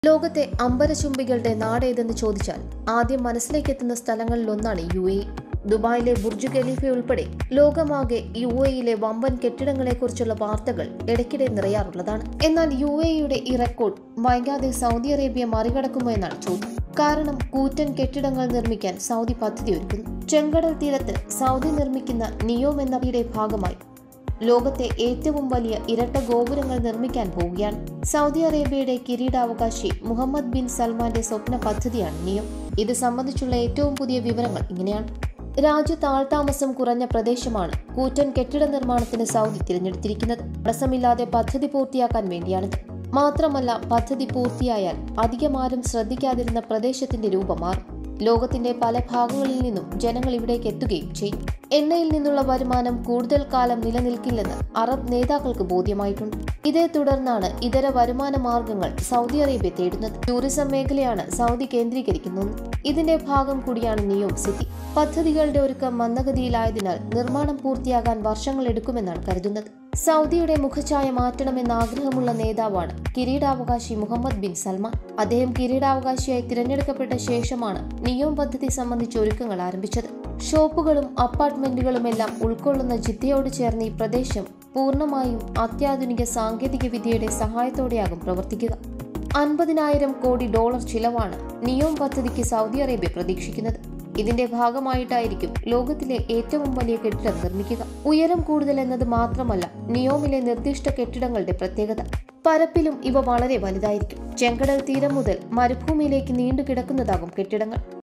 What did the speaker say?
ലോകത്തെ അമ്പരചുംബികളുടെ നാടേതെന്ന് ചോദിച്ചാൽ ആദ്യം മനസ്സിലേക്കെത്തുന്ന സ്ഥലങ്ങളിലൊന്നാണ് യു എ ദുബായിലെ ബുർജ് ഖലീഫ ഉൾപ്പെടെ ലോകമാകെ യു എയിലെ വമ്പൻ കെട്ടിടങ്ങളെക്കുറിച്ചുള്ള വാർത്തകൾ ഇടയ്ക്കിടെ നിറയാറുള്ളതാണ് എന്നാൽ യു എയുടെ ഈ റെക്കോർഡ് വൈകാതെ സൗദി അറേബ്യ മറികടക്കുമോ എന്നാണ് ചോദ്യം കാരണം കൂറ്റൻ കെട്ടിടങ്ങൾ നിർമ്മിക്കാൻ സൗദി പദ്ധതി ഒരുക്കുന്നു ചെങ്കടൽ തീരത്ത് സൗദി നിർമ്മിക്കുന്ന നിയോം എന്നവയുടെ ഭാഗമായി ലോകത്തെ ഏറ്റവും വലിയ ഇരട്ട ഗോപുരങ്ങൾ നിർമ്മിക്കാൻ പോവുകയാണ് സൗദി അറേബ്യയുടെ കിരീടാവകാശി മുഹമ്മദ് ബിൻ സൽമാന്റെ സ്വപ്ന പദ്ധതിയാണ് നിയം ഇത് സംബന്ധിച്ചുള്ള ഏറ്റവും പുതിയ വിവരങ്ങൾ ഇങ്ങനെയാണ് രാജ്യത്ത് ആൾതാമസം കുറഞ്ഞ പ്രദേശമാണ് കൂറ്റൻ കെട്ടിട നിർമ്മാണത്തിന് സൗദി തിരഞ്ഞെടുത്തിരിക്കുന്നത് തടസ്സമില്ലാതെ പദ്ധതി പൂർത്തിയാക്കാൻ വേണ്ടിയാണിത് മാത്രമല്ല പദ്ധതി പൂർത്തിയായാൽ അധികമാരും ശ്രദ്ധിക്കാതിരുന്ന പ്രദേശത്തിന്റെ രൂപം മാറും ലോകത്തിന്റെ പല ഭാഗങ്ങളിൽ നിന്നും ജനങ്ങൾ ഇവിടേക്ക് എത്തുകയും ചെയ്യും എണ്ണയിൽ നിന്നുള്ള വരുമാനം കൂടുതൽ കാലം നിലനിൽക്കില്ലെന്ന് അറബ് നേതാക്കൾക്ക് ബോധ്യമായിട്ടുണ്ട് ഇതേ തുടർന്നാണ് ഇതര വരുമാന മാർഗങ്ങൾ സൗദി അറേബ്യ തേടുന്നത് ടൂറിസം മേഖലയാണ് സൗദി കേന്ദ്രീകരിക്കുന്നത് ഇതിന്റെ ഭാഗം കൂടിയാണ് നിയോം സിറ്റി പദ്ധതികളുടെ ഒരുക്കം മന്ദഗതിയിലായതിനാൽ നിർമ്മാണം പൂർത്തിയാകാൻ വർഷങ്ങൾ എടുക്കുമെന്നാണ് കരുതുന്നത് സൗദിയുടെ മുഖഛായ മാറ്റണമെന്ന ആഗ്രഹമുള്ള നേതാവാണ് കിരീടാവകാശി മുഹമ്മദ് ബിൻ സൽമാൻ അദ്ദേഹം കിരീടാവകാശിയായി തിരഞ്ഞെടുക്കപ്പെട്ട ശേഷമാണ് നിയോം പദ്ധതി സംബന്ധിച്ച് ഒരുക്കങ്ങൾ ആരംഭിച്ചത് ഷോപ്പുകളും അപ്പാർട്ട്മെന്റുകളുമെല്ലാം ഉൾക്കൊള്ളുന്ന ജിദ്ദയോട് ചേർന്ന ഈ പ്രദേശം പൂർണ്ണമായും അത്യാധുനിക സാങ്കേതിക വിദ്യയുടെ സഹായത്തോടെയാകും പ്രവർത്തിക്കുക അൻപതിനായിരം കോടി ഡോളർ ചിലവാണ് നിയോം പദ്ധതിക്ക് സൗദി അറേബ്യ പ്രതീക്ഷിക്കുന്നത് ഇതിന്റെ ഭാഗമായിട്ടായിരിക്കും ലോകത്തിലെ ഏറ്റവും വലിയ കെട്ടിടം നിർമ്മിക്കുക ഉയരം കൂടുതൽ എന്നത് മാത്രമല്ല നിയോമിലെ നിർദ്ദിഷ്ട കെട്ടിടങ്ങളുടെ പ്രത്യേകത പരപ്പിലും ഇവ വളരെ വലുതായിരിക്കും ചെങ്കടൽ തീരം മുതൽ മരുഭൂമിയിലേക്ക് നീണ്ടു കിടക്കുന്നതാകും കെട്ടിടങ്ങൾ